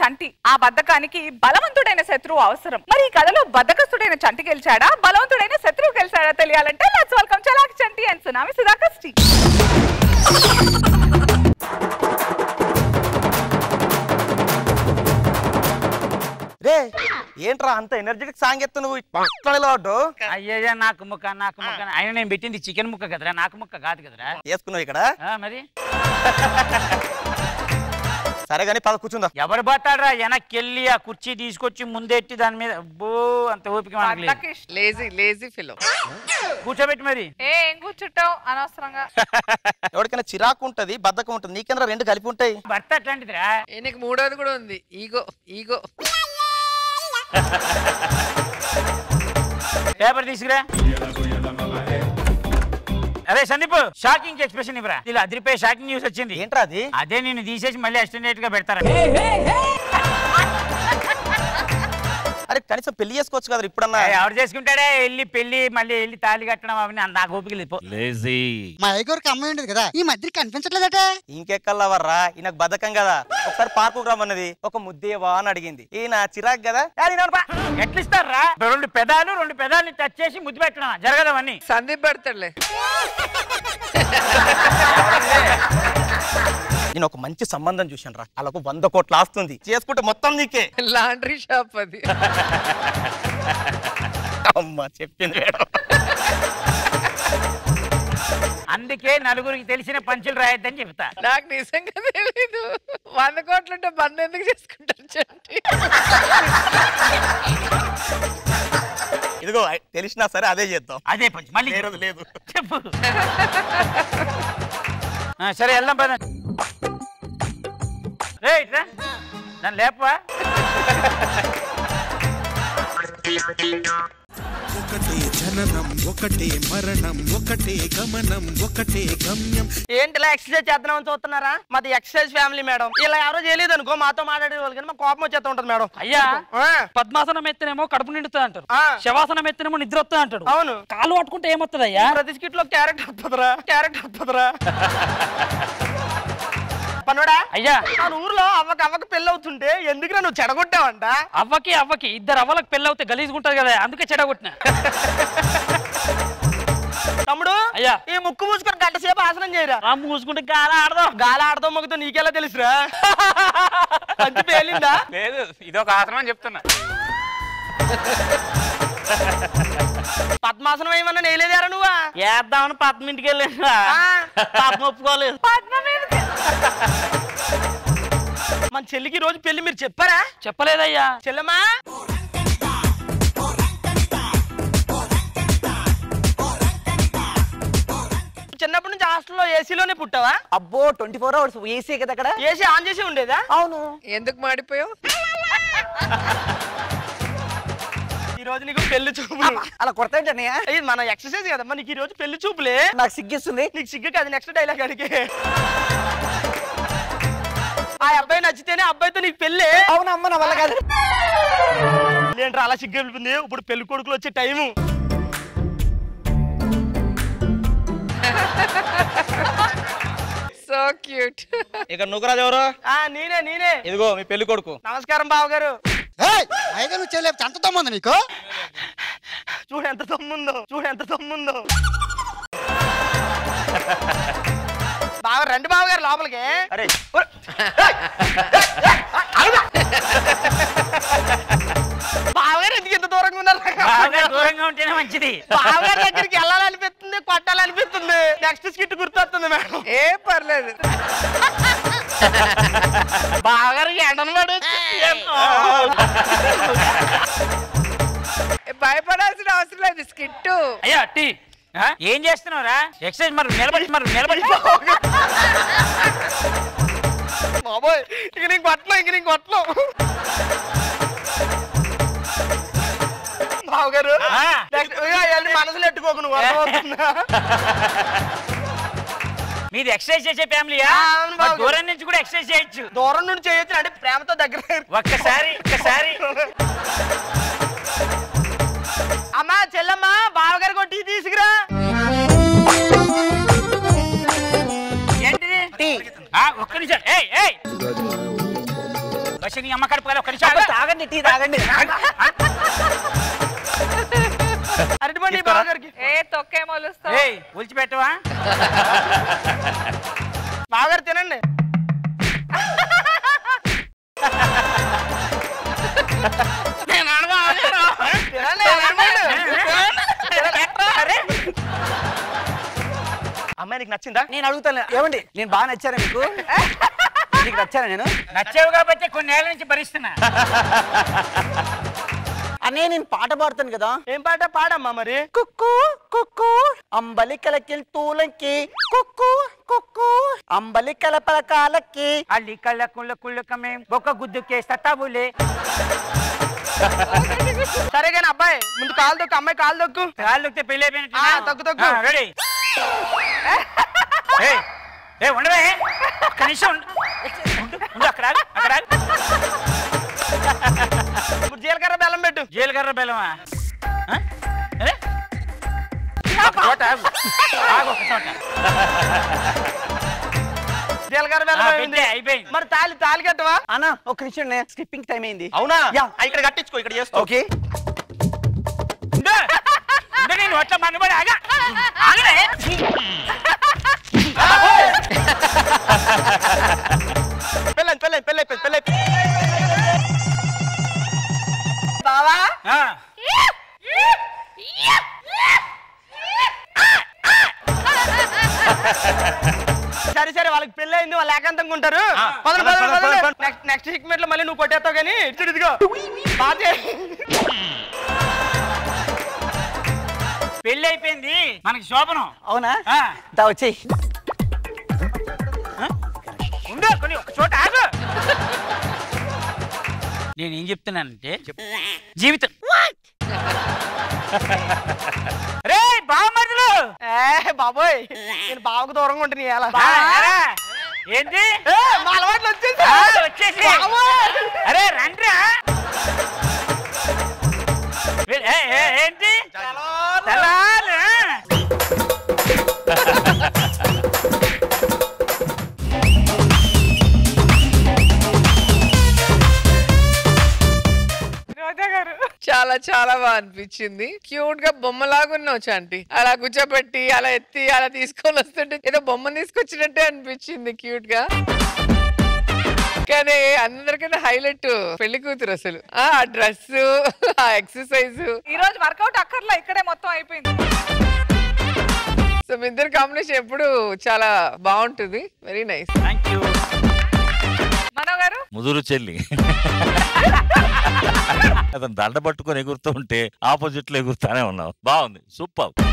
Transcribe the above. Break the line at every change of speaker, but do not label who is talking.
చంటి ఆ బద్ధకానికి బలవంతుడైన శత్రువు అవసరం మరి ఈ కథలో బద్ధకస్తుడైన చంటి గెలిచాడా బలవంతుడైన శత్రువు గెలిచాడా తెలియాలంటే let's welcome Chalak Chanti and tsunami Sudhakar శ్రీ
రే ఏంట్రా అంత ఎనర్జెటిక్ సాంగ్ ఎత్తు నువ్వు ఇట్లాడు
అయ్యయ్యా నాకు ముక్క నాకు ముక్క అయినా నేను పెట్టింది చికెన్ ముక్క కదరా నాకు ముక్క కాదు కదరా
వేసుకున్నావు ఇక్కడ
ఆ, మరి
సరే కానీ పద కూర్చుందా
ఎవరు పోతాడ్రా వెనక్కి ఆ కుర్చీ తీసుకొచ్చి ముందెట్టి దాని మీద అబ్బో అంత ఓపిక మనకు లేదు.
బద్ధకిష్.
లేజీ లేజీ ఫిలో
కూర్చోబెట్టి మరి
ఏ ఏం కూర్చుంటావు అనవసరంగా
ఎవరికైనా చిరాకు ఉంటది బద్ధకం ఉంటుంది నీకేంద్ర రెండు కలిపి ఉంటాయి
భర్త అట్లాంటిదిరా
ఈయనకి మూడోది కూడా ఉంది ఈగో ఈగో
పేపర్ తీసుకురా అరే సందీప్ షాకింగ్ ఎక్స్ప్రెషన్ ఇవ్వరా ఇలా అదిరిపోయి షాకింగ్ న్యూస్ వచ్చింది
ఏంట్రా అది
అదే నేను తీసేసి మళ్ళీ అసిస్టెంట్ గా పెడతారా
అరే కనీసం పెళ్లి చేసుకోవచ్చు కదా ఇప్పుడన్నా
ఏ, ఎవరు చేసుకుంటాడే వెళ్ళి పెళ్లి మళ్ళీ వెళ్ళి తాళి కట్టడం అవన్నీ అంత నాకు ఓపిక లేదు పో.
మా అయ్యగారికి అమ్మాయి ఉండేది కదా ఈ మధ్య కనిపించట్లేదట
ఇంకెక్కల్లావర్రా ఈయనకు బద్ధకం కదా ఒకసారి పార్కు రమ్మన్నది ఒక ముద్దేవా అని అడిగింది ఈయన చిరాకు కదా "ఏ, నేను పా."
ఎట్లా ఇస్తారా రెండు పెదాలు రెండు పెదాలని టచ్ చేసి ముద్దు పెట్టడం జరగదవన్నీ
సందీప్ పెడతాడులే
నేను ఒక మంచి సంబంధం చూశాను రా అలాకు వంద కోట్ల ఆస్తుంది చేసుకుంటే మొత్తం నీకే
లాండ్రీ షాప్ అది
అమ్మా చెప్పింది మేడం
అందుకే నలుగురికి తెలిసిన పంచులు రాయొద్దని చెప్తా
నాకు నిజంగా తెలీదు వంద కోట్లుంటే బంద్ ఎందుకు చేసుకుంటారు చంటి
ఇదిగో ఐ- తెలిసినా సరే అదే చేద్దాం
అదే పంచు మళ్ళీ
లేదు లేదు
చెప్పు ఆ, సరే వెళ్దాం పద రే ఇట్రా నన్ను లేపవా
ఒకటే జననం ఒకటే మరణం ఒకటే గమనం ఒకటే గమ్యం
ఏంటి ఇలా ఎక్సర్సైజ్ చేద్దామని చూస్తున్నారా మాది ఎక్సర్సైజ్ ఫ్యామిలీ మేడం ఇలా ఎవరో చేయలేదు అనుకో మాతో మాట్లాడే వాళ్ళు కానీ మా కోపం వచ్చేస్తూ ఉంటుంది మేడం
అయ్యా
ఆ,
పద్మాసనం ఎత్తనేమో కడుపు నిండుతుంది అంటారు
ఆ.
శవాసనం ఎత్తనేమో నిద్ర వస్తుంది అంటాడు
అవును
కాలు పట్టుకుంటే ఏమొస్తుంది అయ్యా
ప్రతి స్కిట్ లో క్యారెట్ వస్తుందిరా క్యారెట్ వస్తుందిరా పనుడా
అయ్యా
మన ఊర్లో అవ్వక అవ్వక పెళ్ళి అవుతుంటే ఎందుకురా నువ్వు చెడగొట్టావంట
అవ్వకి అవ్వకి ఇద్దరు అవ్వలకు పెళ్ళి అవుతే గలీజుకుంటది కదా అందుకే చెడగొట్టిన
తమ్ముడు
అయ్యా.
ఈ ముక్కు మూసుకొని గంట సేపు ఆసనం చేయరా
ఆ మూసుకుంటే గాల ఆడదాం
గాలి ఆడతాం మొగ్గుతో నీకెలా తెలుసురా మంచి పేలిందా
లేదు ఇది ఒక ఆసనం అని చెప్తున్నా
పద్మాసనం ఏమన్నా నేయలేదారా నువ్వా
వేద్దామని పద్మ ఇంటికి వెళ్ళా
ఆ.
పద్మ ఒప్పుకోలేదు
పద్మ మీద
మన చెల్లికి ఈ రోజు పెళ్లి మీరు చెప్పారా
చెప్పలేదయ్యా
చెల్లెమ్మా చిన్నప్పటి నుంచి హాస్టల్లో ఏసీలోనే పుట్టావా
అబ్బో ట్వంటీ ఫోర్ అవర్స్ ఏసీ కదా అక్కడ
ఏసీ ఆన్ చేసి ఉండేదా
అవును
ఎందుకు మాడిపోయావు
ఈ రోజు నీకు పెళ్లి చూపులు
అలా కొడతాంటన్నయ్య
ఇది మన ఎక్సర్సైజ్ కదమ్మా నీకు ఈ రోజు పెళ్లి చూపులే
నాకు సిగ్గిస్తుంది
నీకు సిగ్గు కాదు నెక్స్ట్ డైలాగ్ అడిగే ఆ అబ్బాయి నచ్చితేనే అబ్బాయితో నీకు పెళ్ళే
అవును అమ్మ నా వల్ల కాదు
ఏంట్రా అలా సిగ్గు వెళ్తుంది ఇప్పుడు పెళ్లి కొడుకులు వచ్చే టైము
సో క్యూట్
ఇక నువ్వురాజు ఎవరు
ఆ నేనే నేనే
ఇదిగో మీ పెళ్లి కొడుకు
నమస్కారం బావ గారు
అయ్యగారు నువ్వు చేయలేపు ఎంత తమ్ముంది నీకు
చూడు ఎంత తమ్ముందో చూడు ఎంత తమ్ముందో బావ రండి బావ గారు లోపలికి
అరే
బావగారు ఎందుకు ఇంత దూరంగా ఉన్నారు
బాగా దూరంగా ఉంటేనే మంచిది
బావగారి దగ్గరికి వెళ్ళాలనిపిస్తుంది కొట్టాలనిపిస్తుంది నెక్స్ట్ స్కిట్ గుర్తొస్తుంది మేడం
ఏ పర్లేదు
బావగారికి ఎండను పడు
భయపడాల్సిన అవసరం లేదు స్కిట్
అయ్యా టీ
ఆ? ఏం చేస్తున్నావురా ఎక్సర్సైజ్ మరి నిలబడి మరి నిలబడి
బాబోయ్ ఇక నీకు కొట్టను ఇక నీకు కొట్టను బావగారు
ఆ.
నెక్స్ట్ ఇక అవన్నీ మనసులో ఎట్టుకోకు నువ్వు అర్థమవుతుందా?
మీది ఎక్సర్సైజ్ చేసే ఫ్యామిలీయా
ఆ, అవును బాబు.
మరి దూరం నుంచి కూడా ఎక్సర్సైజ్ చేయొచ్చు
దూరం నుండి చేయొచ్చు అంటే ప్రేమతో దగ్గర
ఒక్కసారి ఒక్కసారి
అమ్మా చెల్లమ్మా బావగారు కొట్టి తీసుకురా
ఏంటిది ఆ, ఒక్క నిమిషం ఏయ్ ఏయ్ చేసి నీ అమ్మ కడుపు కదా ఒక నిమిషం
అబ్బా,
ఆగు.
తాగండి టీ తాగండి
అరటిపండి
తీసుకోరా?
బావగారికి
ఏ తొక్కే మొలుస్తావు
ఏయ్ ఒలిచిపెట్టవా
బావగారు తినండి నేను అనగా ఆగాను. తినండి, అరటిపండు.
అరే
అమ్మాయి నీకు నచ్చిందా
నేను అడుగుతాను ఏమండి నేను బాగా నచ్చాను మీకు నీకు నచ్చాను నేను
నచ్చావు కాబట్టి కొన్నేళ్ల నుంచి భరిస్తున్నా
అన్నయ్య నేను పాట పాడుతాను కదా
ఏం పాట పాడమ్మా మరి
కుక్కు కుక్కు అంబలికలకి తూలంకి కుక్కు కుక్కు అంబలికల పలకాలకి
అల్లి కళ్ళ కుళ్ళ కుళ్ళకమే బొక్క గుద్దుకే సతాబులే
సరే కానీ అబ్బాయి ముందు కాలు దొక్కు అమ్మాయి కాలు దొక్కు
కాళ్ళొక్కితే పెళ్ళి అయిపోయినట్టు
ఆ, తగ్గు, తగ్గు.
రెడీ ఏయ్, ఏ ఉండవే ఒక్క నిమిషం ఉండు. ఉండు, ఉండు అక్కడ ఆగు, అక్కడ ఆగు.
ఇప్పుడు జీలకర్ర బెల్లం పెట్టు
జీలకర్ర బెల్లమా ఆ? అరే? ఒక చోట ఆగు. ఆగు ఒక చోట
జీలకర్ర
ఆ,
బెల్లం అయింది
పెట్టే, అయిపోయింది
మరి తాలి తాలి కట్టవా
అన్న ఒక నిమిషం స్కిప్పింగ్ టైం అయింది
అవునా
యా.
ఆ, ఇక్కడ కట్టించుకో ఇక్కడ చేస్తావు
ఓకే
ఉండు. ఉండు, నేను ఒట్ల మనుబడి ఆగా ఆగలే
పెళ్ళండి పెళ్ళండి పెళ్ళి అయిపోయింది పెళ్ళి అయిపోయింది
బావా
ఆ,
సరే సరే వాళ్ళకి పెళ్లి అయింది వాళ్ళు ఏకాంతంగా ఉంటారు
ఆ,
పదండి,
పదండి,
పదండి,
పదండి,
పదండి. నెక్స్ట్ నెక్స్ట్ సిగ్మెంట్ లో మళ్ళీ నువ్వు కొట్టేస్తావు కానీ ఇటు ఇదిగో బాగా చేయి.
పెళ్ళి అయిపోయింది మనకి శోభనం
అవునా
ఆ,
దా వచ్చేయి
ఉండు కొన్ని ఒక చోట ఆగు నేనేం చెప్తున్నానంటే జీవితం రే బామ్మర్దులు
ఏ బాబోయ్ నేను బావకు దూరంగా ఉంటుంది ఎలా
ఆ, ఎరా, ఏంటి
మా అలవాట్లు వచ్చేసి
ఆ, వచ్చేసి అరే రండ్రా ఏ, ఏ, ఏ, ఏంటి తెల్లారు.
రోజా గారు
చాలా చాలా బాగా అనిపించింది క్యూట్ గా బొమ్మలాగా ఉన్నావు చంటి అలా కూర్చోబెట్టి అలా ఎత్తి అలా తీసుకొని వస్తుంటే ఏదో బొమ్మను తీసుకొచ్చినట్టే అనిపించింది క్యూట్ గా కానీ అందరికన్నా హైలైట్ పెళ్లి కూతురు అసలు ఆ డ్రెస్ ఆ ఎక్సర్సైజ్
ఈ రోజు వర్కౌట్ అక్కర్లా ఇక్కడే మొత్తం అయిపోయింది
సో మీ ఇద్దరు కాంబినేషన్ ఎప్పుడు చాలా బాగుంటుంది very nice
thank you
Mano గారు
ముదురు చెల్లి అతను దండ పట్టుకొని ఎగురుతూ ఉంటే ఆపోజిట్ లో ఎగురుతానే ఉన్నావు బాగుంది సూపర్